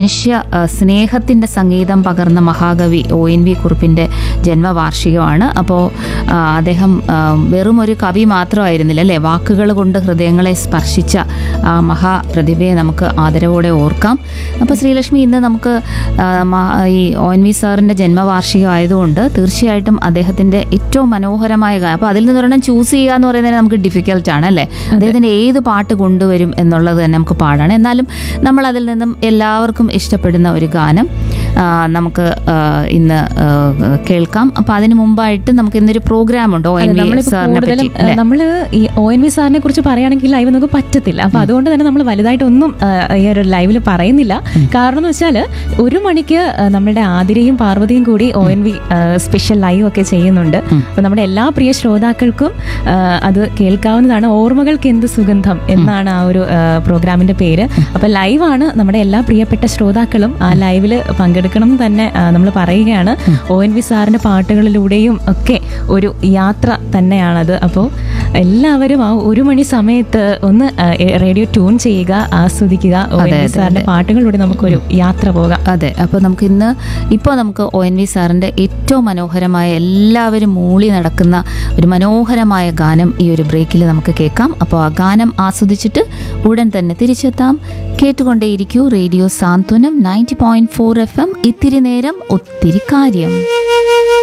മനുഷ്യ ആ, സ്നേഹത്തിൻ്റെ സംഗീതം പകർന്ന മഹാകവി ഒ എൻ വി കുറുപ്പിൻ്റെ ജന്മവാർഷികമാണ് അപ്പോൾ അദ്ദേഹം ആ, വെറും ഒരു കവി മാത്രമായിരുന്നില്ല അല്ലേ വാക്കുകൾ കൊണ്ട് ഹൃദയങ്ങളെ സ്പർശിച്ച ആ മഹാപ്രതിഭയെ നമുക്ക് ആദരവോടെ ഓർക്കാം അപ്പോൾ ശ്രീലക്ഷ്മി ഇന്ന് നമുക്ക് ആ, മ- ഈ ഒ എൻ വി സാറിൻ്റെ ജന്മവാർഷികം ആയതുകൊണ്ട് തീർച്ചയായിട്ടും അദ്ദേഹത്തിൻ്റെ ഏറ്റവും മനോഹരമായ ഗാനം അപ്പോൾ അതിൽ നിന്ന് ഒരെണ്ണം ചൂസ് ചെയ്യുക എന്ന് പറയുന്നത് നമുക്ക് ഡിഫിക്കൽട്ട് ആണ് അല്ലേ അദ്ദേഹത്തിൻ്റെ ഏത് പാട്ട് കൊണ്ടുവരും എന്നുള്ളത് തന്നെ നമുക്ക് പാടാണ് എന്നാലും നമ്മൾ അതിൽ നിന്നും എല്ലാവർക്കും ഇഷ്ടപ്പെടുന്ന ഒരു ഗാനം ആ, നമുക്ക് ആ, ഇന്ന് ആ, കേൾക്കാം അപ്പോൾ അതിന് മുമ്പായിട്ട് നമുക്ക് ഇന്നൊരു പ്രോഗ്രാം ഉണ്ട് ഒ എൻ വി നമ്മളിപ്പോ സാറിനെ പറ്റി കൂടുതലും ഏഹ്, നമ്മള് ഈ ഒ എൻ വി സാറിനെ കുറിച്ച് പറയുകയാണെങ്കിൽ ലൈവ് നമുക്ക് പറ്റത്തില്ല അപ്പൊ അതുകൊണ്ട് തന്നെ നമ്മൾ വലുതായിട്ടൊന്നും ഏഹ്, ഈ ഒരു ലൈവിൽ പറയുന്നില്ല കാരണം എന്ന് വെച്ചാൽ ഒരു മണിക്ക് ഏഹ്, നമ്മുടെ ആതിരയും പാർവതിയും കൂടി O N V special live ഒക്കെ ചെയ്യുന്നുണ്ട് അപ്പൊ നമ്മുടെ എല്ലാ പ്രിയ ശ്രോതാക്കൾക്കും ഏഹ്, അത് കേൾക്കാവുന്നതാണ് ഓർമ്മകൾക്ക് എന്ത് സുഗന്ധം എന്നാണ് ആ ഒരു ഏഹ്, പ്രോഗ്രാമിന്റെ പേര് അപ്പൊ ലൈവാണ് നമ്മുടെ എല്ലാ പ്രിയപ്പെട്ട ശ്രോതാക്കളും ആ ലൈവിൽ പങ്കെടുക്കണം എന്ന് തന്നെ നമ്മൾ പറയുകയാണ് ഒ എൻ വി സാറിന്റെ പാട്ടുകളിലൂടെയും ഒക്കെ ഒരു യാത്ര തന്നെയാണത് അപ്പോൾ എല്ലാവരും ആ ഒരു മണി സമയത്ത് ഒന്ന് ആ, റേഡിയോ ട്യൂൺ ചെയ്യുക ആസ്വദിക്കുക ഒ എൻ വി സാറിന്റെ പാട്ടുകളിലൂടെ നമുക്കൊരു യാത്ര പോകാം അതെ അപ്പോൾ നമുക്ക് ഇന്ന് ഇപ്പോൾ നമുക്ക് ഒ എൻ വി സാറിൻ്റെ ഏറ്റവും മനോഹരമായ എല്ലാവരും മൂളി നടക്കുന്ന ഒരു മനോഹരമായ ഗാനം ഈ ഒരു ബ്രേക്കിൽ നമുക്ക് കേൾക്കാം അപ്പോൾ ആ ഗാനം ആസ്വദിച്ചിട്ട് ഉടൻ തന്നെ തിരിച്ചെത്താം കേട്ടുകൊണ്ടേയിരിക്കൂ radio Santhwanam ninety point four F M ഇത്തിരി നേരം ഒത്തിരി കാര്യം